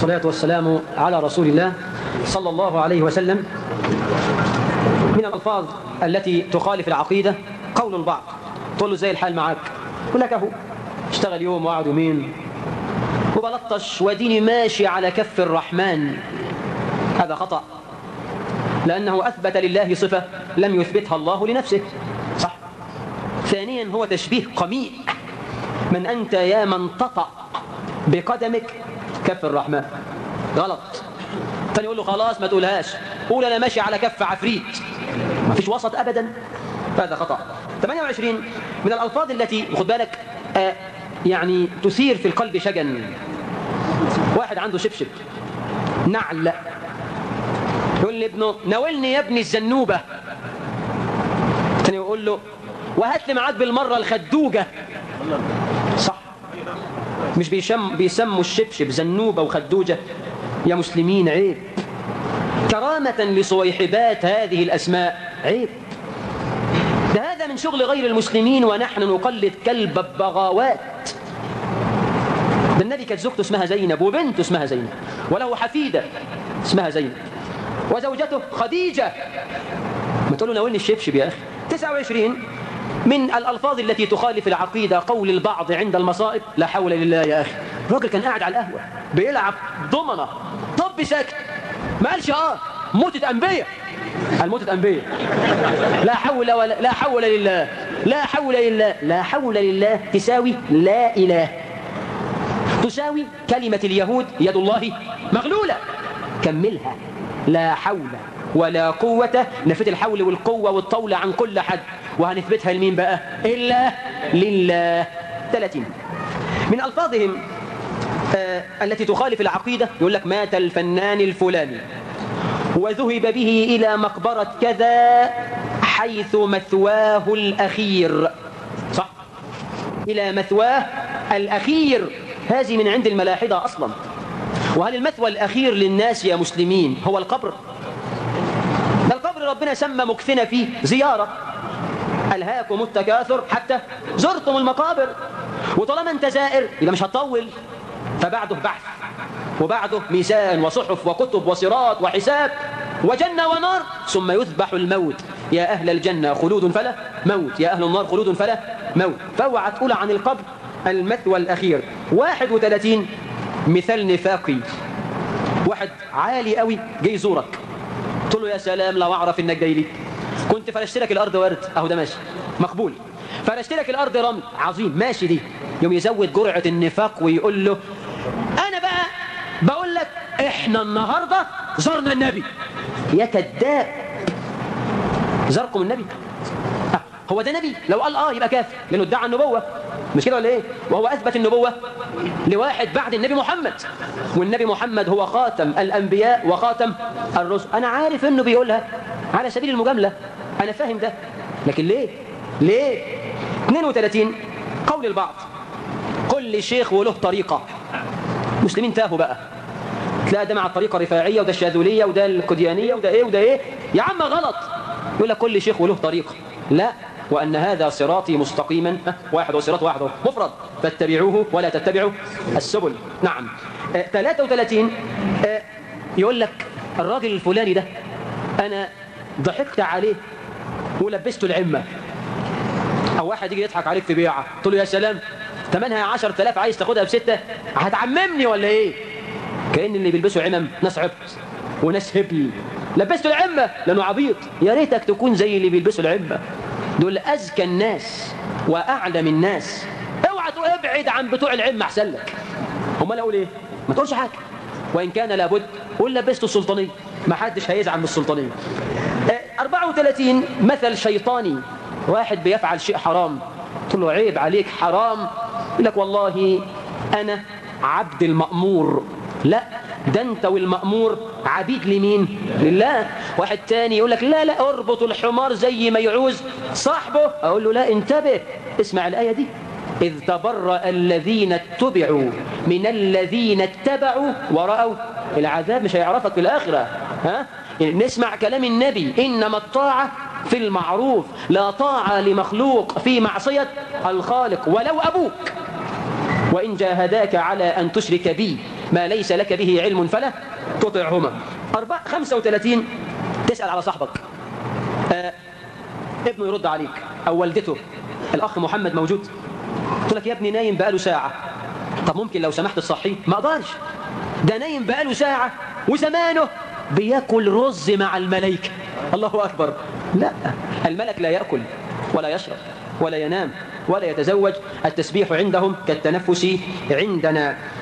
والصلاة والسلام على رسول الله صلى الله عليه وسلم من الألفاظ التي تخالف العقيدة قول البعض تقول له زي الحال معاك يقول لك أهو اشتغل يوم وقعد يومين وبلطش وديني ماشي على كف الرحمن هذا خطأ لأنه أثبت لله صفة لم يثبتها الله لنفسه صح ثانيا هو تشبيه قميء من أنت يا من تطأ بقدمك كف الرحمن غلط ثاني يقول له خلاص ما تقولهاش قول أنا ماشي على كف عفريت ما فيش وسط أبدا هذا خطأ 28 من الألفاظ التي خد بالك آه يعني تثير في القلب شجن واحد عنده شبشب نعل يقول لابنه ناولني يا ابني الزنوبة ثاني يقول له وهات لي معاك بالمرة الخدوجة صح مش بيشم بيسموا الشبشب زنوبة وخدوجة يا مسلمين عيب كرامة لصويحبات هذه الأسماء عيب ده هذا من شغل غير المسلمين ونحن نقلد كلب البغاوات ده النبي كانت زوجته اسمها زينب وبنته اسمها زينب وله حفيدة اسمها زينب وزوجته خديجة ما تقول له ناولني الشبشب يا أخي 29 من الألفاظ التي تخالف العقيدة قول البعض عند المصائب لا حول لله يا أخي الراجل كان قاعد على القهوة بيلعب ضمنة طب ساكت ما قالش اه موتة أنبياء الموتة أنبياء لا حول ولا لا حول لله لا حول لله لا حول لله تساوي لا إله تساوي كلمة اليهود يد الله مغلولة كملها لا حول ولا قوة نفت الحول والقوة والطول عن كل حد وهنثبتها لمين بقى إلا لله 30 من ألفاظهم آه التي تخالف العقيدة يقول لك مات الفنان الفلاني وذهب به إلى مقبرة كذا حيث مثواه الأخير صح إلى مثواه الأخير هذه من عند الملاحدة أصلا وهل المثوى الأخير للناس يا مسلمين هو القبر ده القبر ربنا سمى مكثنا فيه زيارة ألهاكم التكاثر حتى زرتم المقابر وطالما انت زائر يبقى مش هتطول فبعده بحث وبعده ميزان وصحف وكتب وصراط وحساب وجنة ونار ثم يذبح الموت يا أهل الجنة خلود فلا موت يا أهل النار خلود فلا موت فاوعى تقول عن القبر المثوى الأخير 31 مثال نفاقي واحد عالي قوي جاي يزورك تقول له يا سلام لو أعرف إنك جاي لي كنت فرشت لك الأرض ورد أهو ده ماشي مقبول فرشت لك الأرض رمل عظيم ماشي دي يوم يزود جرعة النفاق ويقول له أنا بقى بقول لك إحنا النهاردة زرنا النبي يا كذاب زاركم النبي آه. هو ده نبي لو قال آه يبقى كافر لأنه ادعى النبوة مش كده ولا إيه وهو أثبت النبوة لواحد بعد النبي محمد والنبي محمد هو خاتم الأنبياء وخاتم الرسل أنا عارف إنه بيقولها على سبيل المجاملة أنا فاهم ده لكن ليه ليه 32 قول البعض كل شيخ وله طريقة مسلمين تاهوا بقى تلاقي ده مع الطريقة الرفاعية وده الشاذولية وده القديانية وده ايه وده ايه يا عم غلط يقول لك كل شيخ وله طريقة لا وأن هذا صراطي مستقيما واحد وصراط واحد مفرد فاتبعوه ولا تتبعوا السبل نعم آه 33 آه يقول لك الراجل الفلاني ده أنا ضحكت عليه ولبسته العمة أو واحد يجي يضحك عليك في بيعة تقول له يا سلام ثمنها 10000 عايز تاخدها بستة هتعممني ولا ايه كأن اللي بيلبسوا عمم ناس عبط وناس هبل لبسته العمة لأنه عبيط يا ريتك تكون زي اللي بيلبسوا العمة دول أذكى الناس وأعلم الناس اوعى تقول ابعد عن بتوع العمة أحسن لك امال اقول ايه ما تقولش حاجة وإن كان لابد قول لبسته السلطانية ما حدش هيزعل من السلطانية 34 مثل شيطاني واحد بيفعل شيء حرام تقول له عيب عليك حرام يقول لك والله أنا عبد المأمور لا ده انت والمأمور عبيد لمين لله واحد تاني يقول لك لا لا اربط الحمار زي ما يعوز صاحبه اقول له لا انتبه اسمع الآية دي إذ تبرأ الذين اتبعوا من الذين اتبعوا ورأوا العذاب مش هيعرفك في الآخرة ها نسمع كلام النبي إنما الطاعة في المعروف لا طاعة لمخلوق في معصية الخالق ولو أبوك وإن جاهداك على أن تشرك بي ما ليس لك به علم فلا تطعهما أربعة خمسة وثلاثين تسأل على صاحبك آه ابنه يرد عليك أو والدته الأخ محمد موجود قلت لك يا ابني نايم بقاله ساعة طب ممكن لو سمحت تصحيه ما أقدرش ده نايم بقاله ساعة وزمانه بياكل رز مع الملائكة الله أكبر لا الملك لا يأكل ولا يشرب ولا ينام ولا يتزوج التسبيح عندهم كالتنفس عندنا